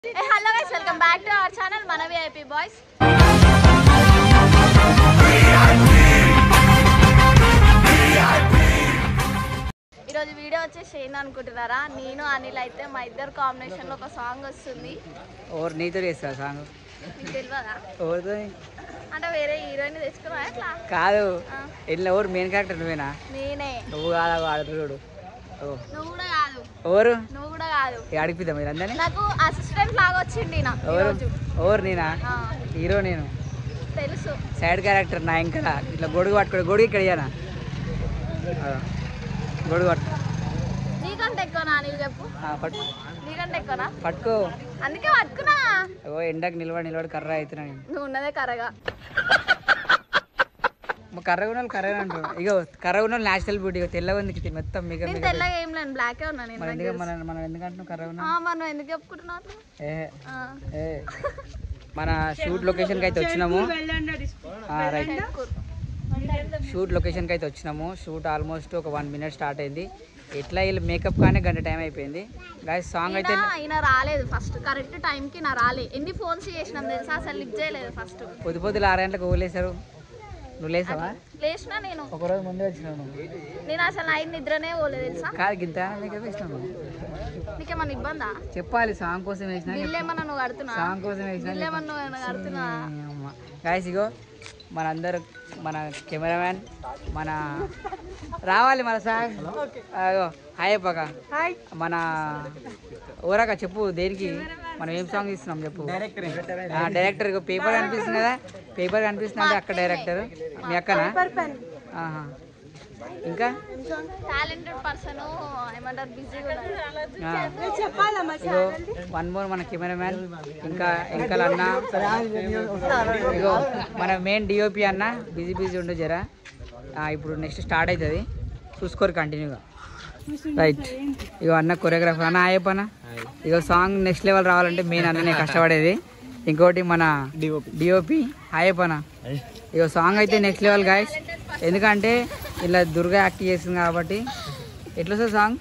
Hello guys welcome back to our channel మన VIP boys ఈరోజు video వచ్చేసి ఏంది అనుకుంటున్నారా నేను అనిల్ అయితే మా ఇద్దరు కాంబినేషన్ లో ఒక సాంగ్ వస్తుంది ఓర్ నీతో చేస్తా సాంగ్ మీకు తెలియదా ఓర్తో అంటే వేరే హీరోయిన్ తెచ్చుకున్నా ఎట్లా కాదు ఆ, ఇట్లా ఓరు మెయిన్ క్యారెక్టర్ నువ్వేనా నేనే నువ్వు కాదు ఆడుతున్నాడు ఓ నువ్వు కూడా కాదు ఓరు నువ్వు కూడా కాదు అడిపిద్దాం మీరు అందరినీ నాకు అసిస్టెంట్ లాగా వచ్చింది ఈయన ఎవరు ఈరోజు ఓరు నేనా ఆ, హీరో నేను తెలుసు సైడ్ క్యారెక్టర్ నా ఇంకా ఇట్లా గొడుగు పట్టుకోడు గొడుగు ఇక్కడ ఇయ్యనా ఆ, గొడుగు పట్టుకో నీకంటే ఎక్కువనా నీవు చెప్పు ఆ, పట్టు నీకంటే ఎక్కువనా పట్టుకో అందుకే పట్టుకున్నా ఓ ఎండకు నిలబడి నిలబడి కర్ర అవుతున్నా నేను నువ్వు ఉన్నదే కరగా మా కర్ర ఉన్న వాళ్ళు కర్ర అంటారు ఇగో కర్ర ఉన్న వాళ్ళు నేచురల్ బ్యూటీ ఇగో తెల్లగా ఉంది ఇది మొత్తం మీకు నేను తెల్లగా ఏం లేను బ్లాకే ఉన్నా నేను మన నాకు ఎందుకు తెలుసు. మన మనం ఎందుకంటున్నాం కర్ర ఉన్నా ఆ, మరి నువ్వు ఎందుకు చెప్పుకుంటున్నావు అట్లా? ఏ ఆ, ఏ మన షూట్ లొకేషన్కి అయితే వచ్చినాము ఆ, రైట్ ఎక్కువ. షూట్ లొకేషన్కి అయితే వచ్చినాము షూట్ ఆల్మోస్ట్ ఒక వన్ మినిట్ స్టార్ట్ అయింది ఎట్లా వీళ్ళు మేకప్ కానీ గంట టైం అయిపోయింది గాయస్ సాంగ్ అయితే ఈయన ఈయన రాలేదు ఫస్ట్ కరెక్ట్ టైంకి నా రాలే ఎన్ని ఫోన్స్ చేసినాం తెలుసా అసలు లిఫ్ట్ చేయలేదు ఫస్ట్ పొద్దు పొద్దులు ఆరు గంటలకు ఊలేశారు నువ్వు లేసావా లేచినా నేను ఒకరోజు ముందే వచ్చినావు నువ్వు నేను అసలు నైట్ నిద్రనే పోలేదు తెలుసా కాదు గింత మేకప్ వేసినావు నువ్వు నీకేమన్నా ఇబ్బందా చెప్పాలి సాంగ్ కోసం వేసిన బిల్ ఏమన్నా నువ్వు కడుతున్నా సాంగ్ కోసం వేసిన బిల్ ఏమన్నా నువ్వు ఏమన్నా కడుతున్నా గాయస్ ఇగో మనందరు మన కెమెరామ్యాన్ మన రావాలి మన సాంగ్ అగో హాయ్ పక్క మన ఓరాక చెప్పు దేనికి మనం ఏం సాంగ్ ఇస్తున్నాం చెప్పు ఆ, డైరెక్టర్ ఇగో పేపర్ కనిపిస్తుంది కదా పేపర్ కనిపిస్తుంది అంటే అక్క డైరెక్టర్ మీ అక్కనా ఆహా. ఇంకా టాలెంటెడ్ పర్సన్ ఏమంటారు బిజీగా ఆ. ఇగో వన్ మోర్ మన కెమెరామ్యాన్ ఇంకా ఎంకల్ అన్న ఇగో మన మెయిన్ డిఓపి అన్న బిజీ బిజీ ఉండు జరా ఆ, ఇప్పుడు నెక్స్ట్ స్టార్ట్ అవుతుంది చూసుకోరు కంటిన్యూగా రైట్ ఇగో అన్న కొరియోగ్రాఫర్ అన్న అయ్యప్ప అన్న ఇగో సాంగ్ నెక్స్ట్ లెవెల్ రావాలంటే మెయిన్ అన్ననే కష్టపడేది ఇంకోటి మన డిఓపి అయ్యప్ప అన్న ఇగో సాంగ్ అయితే నెక్స్ట్ లెవెల్ గాయస్ ఎందుకంటే ఇలా దుర్గా యాక్ట్ చేస్తుంది కాబట్టి ఎట్లా వస్తుంది సాంగ్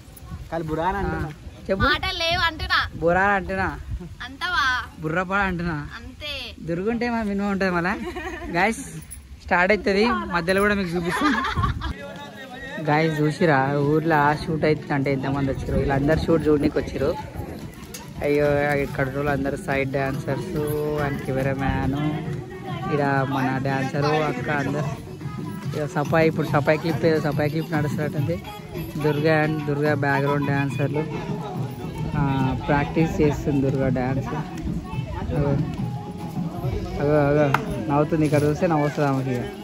చెప్పు మాట లేవు అంటున్నా బుర్రా అంటున్నా అంతవా బుర్రపాడ అంటున్నా అంతే దుర్గుంటే మా మినిమం ఉంటుంది మళ్ళా గాయస్ స్టార్ట్ అవుతుంది మధ్యలో కూడా మీకు చూపిస్తాం గాయస్ చూసిరా ఊర్లో షూట్ అవుతుంది అంటే ఎంతమంది వచ్చారు వీళ్ళందరూ షూట్ చూడడానికి వచ్చారు అయ్యో ఇక్కడ వాళ్ళు అందరు సైడ్ డాన్సర్స్ అండ్ కెమెరామ్యాన్ ఇక్కడ మన డాన్సరు అక్క అందరు ఇక సఫాయి ఇప్పుడు సఫాయి క్లిప్ ఏదో సఫాయి క్లిప్ నడుస్తున్నట్టుంది దుర్గా అండ్ దుర్గా బ్యాక్గ్రౌండ్ డాన్సర్లు ప్రాక్టీస్ చేస్తుంది దుర్గా డాన్స్ అగో అగో అగో నవ్వుతుంది ఇక్కడ చూస్తే నవ్వు వస్తుంది ఆమెకి ఇక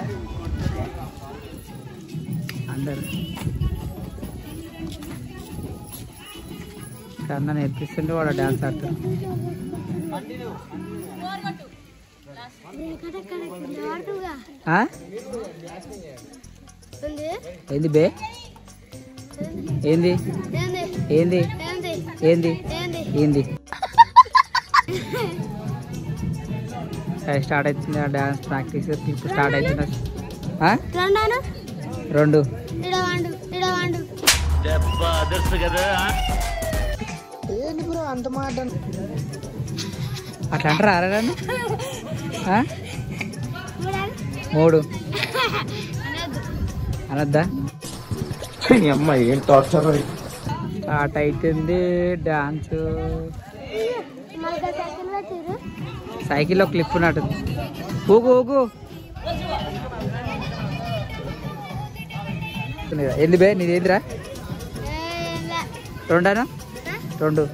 అందరు ఇక్కడ అన్న నేర్పిస్తుంటే వాడు డాన్స్ ఆడుతాడు ఆ? ఏంది బే ఏంది ఏంది ఏంది ఏంది సరే స్టార్ట్ అవుతుంది డాన్స్ ప్రాక్టీస్ ఇప్పుడు స్టార్ట్ అవుతుంది ఆ? రెండు అట్లా అంటారా అరే నన్ను? ఆ? మూడు అనొద్దా అమ్మాయి ఏం టార్చర్ స్టార్ట్ అవుతుంది డాన్స్ సైకిల్లో క్లిప్ ఉన్నట్టు ఊగు ఊగు ఏంది బే నీది ఏందిరా రెండాను రెండు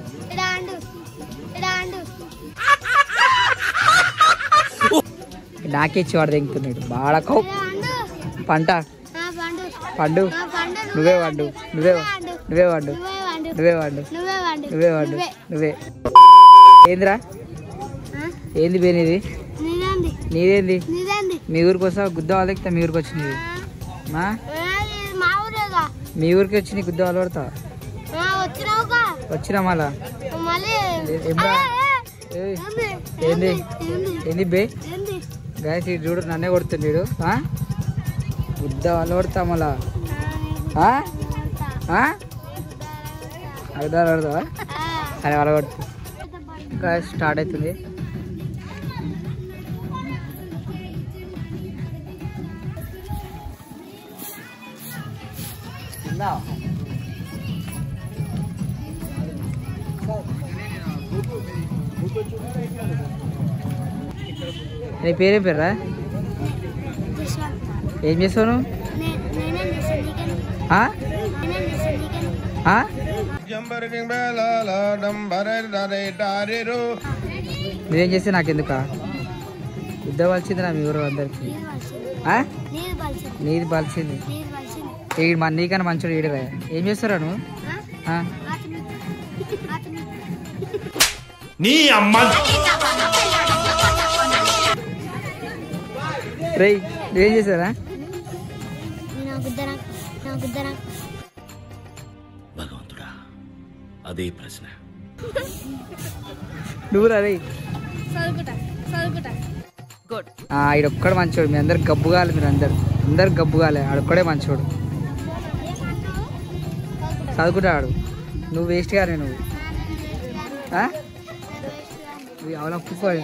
నాకే ఇచ్చి వాడు తెంగుతున్నాడు బాగా కౌ పంట పండు నువ్వే వండు నువ్వే నువ్వే వండు నువ్వే వండు నువ్వే వండు నువ్వే ఏందిరా ఏంది బే నీది నీదేంది మీ ఊరికి వస్తావు గుద్ద వాళ్ళకి మీ ఊరికి వచ్చింది మా మా ఊరేగా మీ ఊరికి వచ్చి నీ గుద్ద వాళ్ళు పడతావా వచ్చినావుగా వచ్చినా మళ్ళా మళ్ళీ ఏ- ఏమ్రా? ఏయ్, ఏంది ఏంది బే ఏంది గాయస్ ఇటు చూడు నన్నే కొడుతుంది వీడు ఆ? గుద్ద వాళ్ళు కొడతా మళ్ళా ఆ? ఆ? అడుగుతా అడుగుతావా సరే వాళ్ళ కొడుతు ఇంకా స్టార్ట్ అవుతుంది నీ పేరేం పేర్రా ఏం చేస్తావు నువ్వు ఆ? ఆ? నువ్వేం చేస్తే నాకెందుకా యుద్ధ వలసింది నా మీ ఊరు అందరికి ఆ? నీది బలిసింది ఈడు మన నీకన్నా మంచోడు ఈడరా ఏం చేస్తారా నువ్వు ఆ? నీ అమ్మ రేయ్ నువ్వేం చేశారా భగవంతుడా అదే ప్రశ్న నువ్వు రా రేయ్ చదువుకుంటా చదువుకుంటా ఈడొక్కడు మంచోడు మీ అందరు గబ్బు కావాలి మీరు అందరు అందరు గబ్బు కాలే ఆడొక్కడే మంచోడు చదువుకుంటాడు నువ్వు వేస్ట్ గానే నువ్వు ఆ? నువ్వు ఎవరో ఒప్పుకోవాలి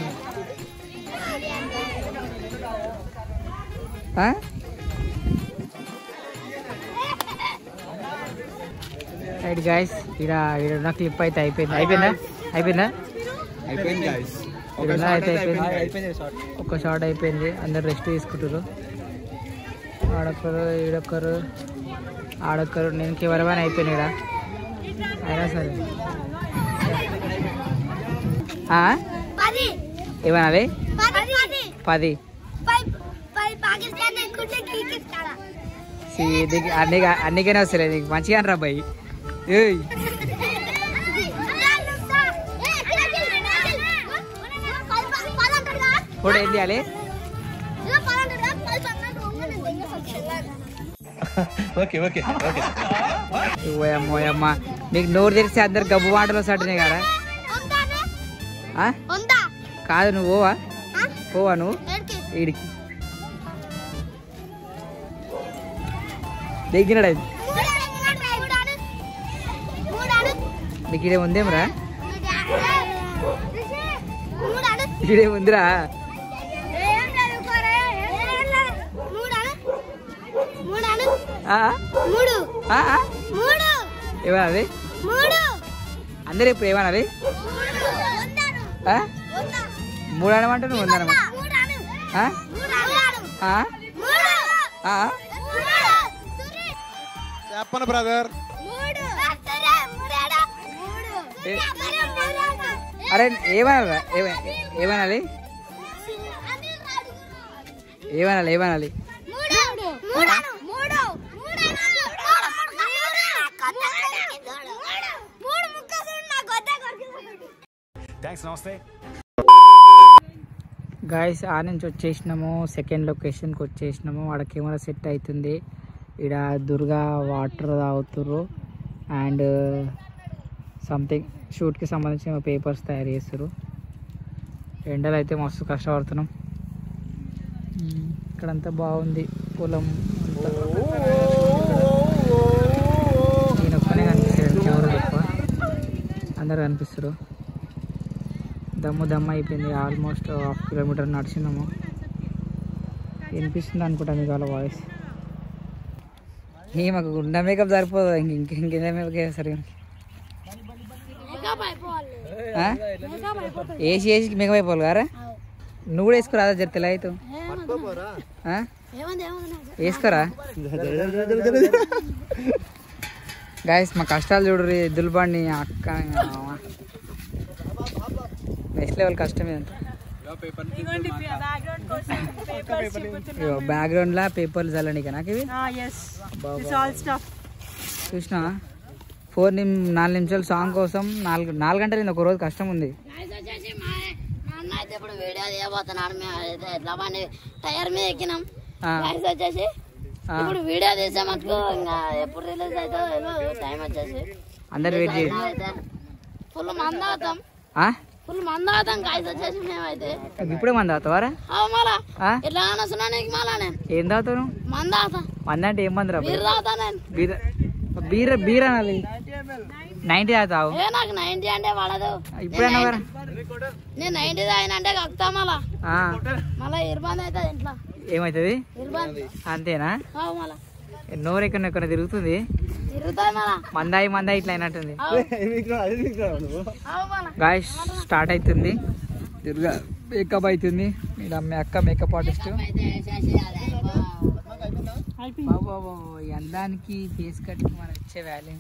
ఆ? రైట్ గాయస్ ఇక్కడ ఇక్కడ ఉన్న క్లిప్ అయితే అయిపోయింది అయిపోయిందా అయిపోయిందా అయిపోయింది గాయస్ ఇక్కడ ఉన్న అయితే అయిపోయింది ఒక షాట్ అయిపోయింది అందరు రెస్ట్ తీసుకుంటారు ఆడొక్కరు ఈడొక్కరు ఆడొక్కరు నేను కెమెరామెన్ అయిపోయింది ఇక్కడ అయినా సరే ఆ? పది ఏమనాలి పది పది పది పది పాకిస్తాన్ ఎక్కుంటే కిర్గిస్తాన్ సి, నీకు అన్ని అన్నికైనా వస్తలేదు నీకు మంచిగా రా అబ్బాయి ఏయ్ కూడా ఏం చేయాలి ఓకే ఓకే ఓకే ఓయమ్మ ఓయమ్మ నీకు నోరు తెరిస్తే అందరు గబ్బు మాటలు వస్తాడునే కదా ఆ? ఉందా కాదు నువ్వు పోవా పోవా నువ్వు ఏడికి వీడికి దగ్గినాడు అది నీకు ఇడే ఉందేమరా ఇడే ఉందిరా ఆ? మూడు ఆ? ఆ? మూడు ఏమనాలి మూడు అందరు ఇప్పుడు ఏమనాలి ఆ? మూడు అనమంటే నువ్వు ఉందనమాట ఆ? ఆ? ఆ? చెప్పను బ్రదర్ ఏ- అరే ఏమనాలి ఏమనాలి ఏమనాలి ఏమనాలి థ్యాంక్స్ నమస్తే గాయస్ ఆ నుంచి వచ్చేసినాము సెకండ్ లొకేషన్కి వచ్చేసినాము ఆడ కెమెరా సెట్ అవుతుంది ఇక్కడ దుర్గా వాటర్ తాగుతుర్రు అండ్ సంథింగ్ షూట్కి సంబంధించిన పేపర్స్ తయారు చేస్తారు ఎండలు అయితే మస్తు కష్టపడుతున్నాం ఉమ్, ఇక్కడంతా బాగుంది పొలం అంతా. నేను ఒక్కనే కనిపిస్తాడు కెమెరా ఎక్కువ అందరు కనిపిస్తారు దమ్ము దమ్ము అయిపోయింది ఆల్మోస్ట్ హాఫ్ కిలోమీటర్ నడిచినాము వినిపిస్తుంది అనుకుంటా మీకు వాళ్ళ వాయిస్ ఏ మాకు గుండె మేకప్ సరిపోదు ఇంక ఇంక ఇంకేదో మేకప్ సరిగా ఆ? వేసి వేసి మేకప్ అయిపోవాలి కదా నువ్వు కూడా వేసుకోరాదా జర తెల్ల అవుతావు ఆ? వేసుకోరా గాయస్ మా కష్టాలు చూడరు ఎద్దుల బండి అక్క నెక్స్ట్ లెవెల్ కష్టం ఇదంతా బ్యాక్గ్రౌండ్ లా పేపర్లు చల్లండి ఇక నాకు ఇవి చూసినా ఫోర్ నిమ్ నాలుగు నిమిషాలు సాంగ్ కోసం నాలుగు నాలుగు గంటలు ఒక రోజు కష్టం ఉంది నాన్న అయితే ఇప్పుడు వీడియో తీయబోతున్నాడు మేము అయితే ఎట్లా బండి టైర్ మీద ఎక్కినాం ఆ, గైస్ వచ్చేసి ఆ. ఇప్పుడు వీడియో తీసే మటుకు ఇంకా ఎప్పుడు రిలీజ్ అవుతుందో టైం వచ్చేసి అందరు వెయిట్ చేయండి అయితే ఫుల్ మంద అవుతాం ఆ? ఫుల్ మంద అవుతాం గాయస్ వచ్చేసి మేమైతే ఇప్పుడే మంది అవుతావారా అవు మళ్ళా ఆ? ఎట్లా వస్తున్నా నీకు మళ్ళా నేను ఏం తాగుతావు నువ్వు? మంద అవుతా మంది అంటే ఏం మంది రా మీరు తాగుతా నేను బీర బీర బీర అనాలి నైన్టీ తాగుతావు ఏ నాకు నైన్టీ అంటే పడదు ఇప్పుడైనా మరి నేను నైన్టీ తాగినంటే కక్తా మళ్ళా ఆ, మళ్ళా ఇరబంది అవుతుంది ఇంట్లో ఏమవుతుంది ఇరబంది అంతేనా అవు మళ్ళా నోరు ఎక్కడ ఎక్కడ తిరుగుతుంది తిరుగుతుంది మళ్ళా మందాయి మందాయి ఇట్లా అయినట్టుంది అవు అవు మళ్ళా గాయస్ స్టార్ట్ అవుతుంది దుర్గా మేకప్ అవుతుంది ఇలా మీ అక్క మేకప్ ఆర్టిస్ట్ ఈ అందానికి ఫేస్ కట్కి మనం ఇచ్చే వాల్యూ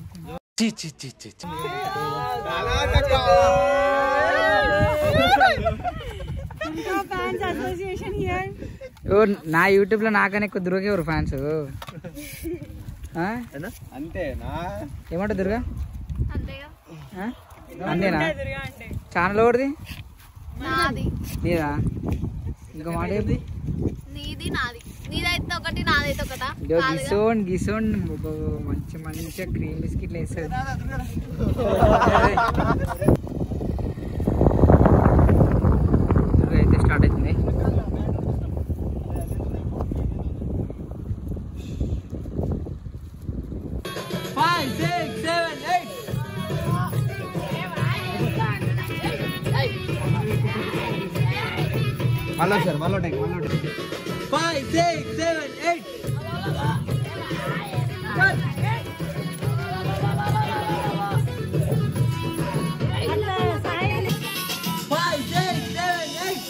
ఓ నా యూట్యూబ్ లో నాకనే ఎక్కువ దుర్గకి ఎవరు ఫ్యాన్స్ అంతేనా ఏమంటావు దుర్గా అంతేగా ఆ? అంతేనా ఛానల్ ఎవరిది నాది నీదా ఇంకా మాట ఏంటి నీది నాది నీదైతే ఒకటి నాదైతే ఒకటా ఇదో కాదుగా? గిసోన్ గిసోన్ అబ్బో, మంచి మంచిగా క్రీమ్ బిస్కెట్లు వేస్తుంది దుర్గా అయితే స్టార్ట్ అవుతుంది ఫైవ్ సిక్స్ సెవెన్ ఎయిట్ మళ్ళీ సార్ మళ్ళీ టైం మళ్ళీ time five six seven eight five six seven eight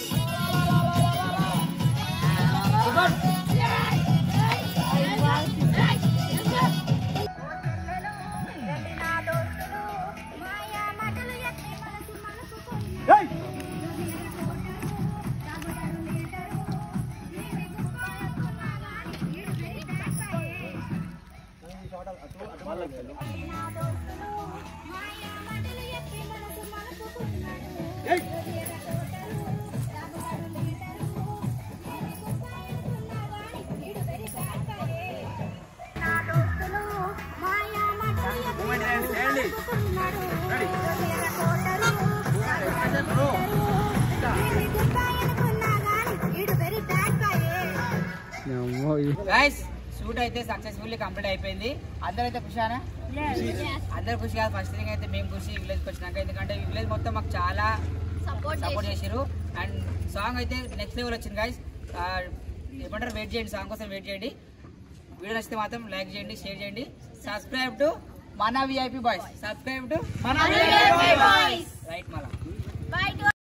guys shoot అయితే సక్సెస్ఫుల్లీ కంప్లీట్ అయిపోయింది అందరూ అయితే ఖుషానా అందరు ఖుషి కాదు ఫస్ట్ థింగ్ అయితే మేము ఖుషి విలేజ్కి వచ్చినాక ఎందుకంటే ఈ విలేజ్ మొత్తం మాకు చాలా సపోర్ట్ సపోర్ట్ చేసారు అండ్ సాంగ్ అయితే నెక్స్ట్ లెవెల్ వచ్చింది గైస్ ఏమంటారు వెయిట్ చేయండి సాంగ్ కోసం వెయిట్ చేయండి వీడియో నచ్చితే మాత్రం లైక్ చేయండి షేర్ చేయండి సబ్స్క్రైబ్ టు మన విఐపి బాయ్స్ సబ్స్క్రైబ్ టు మన రైట్ మళ్ళా బై